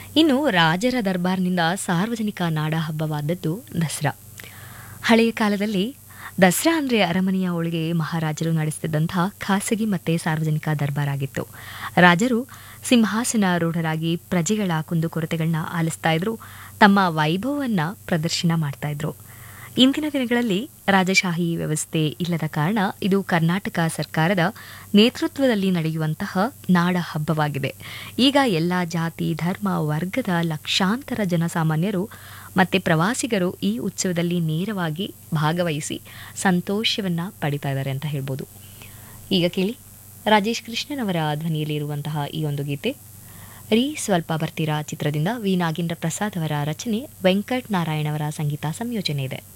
ಇನ್ನು ರಾಜರ ದರ್ಬಾರ್ನಿಂದ ಸಾರ್ವಜನಿಕ ನಾಡ ಹಬ್ಬವಾದದ್ದು ದಸರಾ ಹಳೆಯ ಕಾಲದಲ್ಲಿ ದಸರಾ ಅಂದರೆ ಅರಮನೆಯ ಒಳಗೆ ಮಹಾರಾಜರು ನಡೆಸುತ್ತಿದ್ದಂತಹ ಖಾಸಗಿ ಮತ್ತು ಸಾರ್ವಜನಿಕ ದರ್ಬಾರ್ ಆಗಿತ್ತು ರಾಜರು ಸಿಂಹಾಸನ ರೂಢರಾಗಿ ಪ್ರಜೆಗಳ ಕುಂದುಕೊರತೆಗಳನ್ನ ಆಲಿಸ್ತಾ ಇದ್ರು ತಮ್ಮ ವೈಭವವನ್ನು ಪ್ರದರ್ಶನ ಮಾಡ್ತಾ ಇದ್ರು ಇಂದಿನ ದಿನಗಳಲ್ಲಿ ರಾಜಶಾಹಿ ವ್ಯವಸ್ಥೆ ಇಲ್ಲದ ಕಾರಣ ಇದು ಕರ್ನಾಟಕ ಸರ್ಕಾರದ ನೇತೃತ್ವದಲ್ಲಿ ನಡೆಯುವಂತಹ ನಾಡ ಹಬ್ಬವಾಗಿದೆ ಈಗ ಎಲ್ಲ ಜಾತಿ ಧರ್ಮ ವರ್ಗದ ಲಕ್ಷಾಂತರ ಜನಸಾಮಾನ್ಯರು ಮತ್ತೆ ಪ್ರವಾಸಿಗರು ಈ ಉತ್ಸವದಲ್ಲಿ ನೇರವಾಗಿ ಭಾಗವಹಿಸಿ ಸಂತೋಷವನ್ನ ಪಡಿತಾ ಇದ್ದಾರೆ ಅಂತ ಹೇಳ್ಬೋದು ಈಗ ಕೇಳಿ ರಾಜೇಶ್ ಕೃಷ್ಣನ್ ಅವರ ಧ್ವನಿಯಲ್ಲಿ ಇರುವಂತಹ ಈ ಒಂದು ಗೀತೆ ರೀ ಸ್ವಲ್ಪ ಬರ್ತೀರಾ ಚಿತ್ರದಿಂದ ವಿ ನಾಗೇಂದ್ರ ಪ್ರಸಾದ್ ಅವರ ರಚನೆ ವೆಂಕಟ್ ನಾರಾಯಣ್ ಅವರ ಸಂಗೀತ ಸಂಯೋಜನೆ ಇದೆ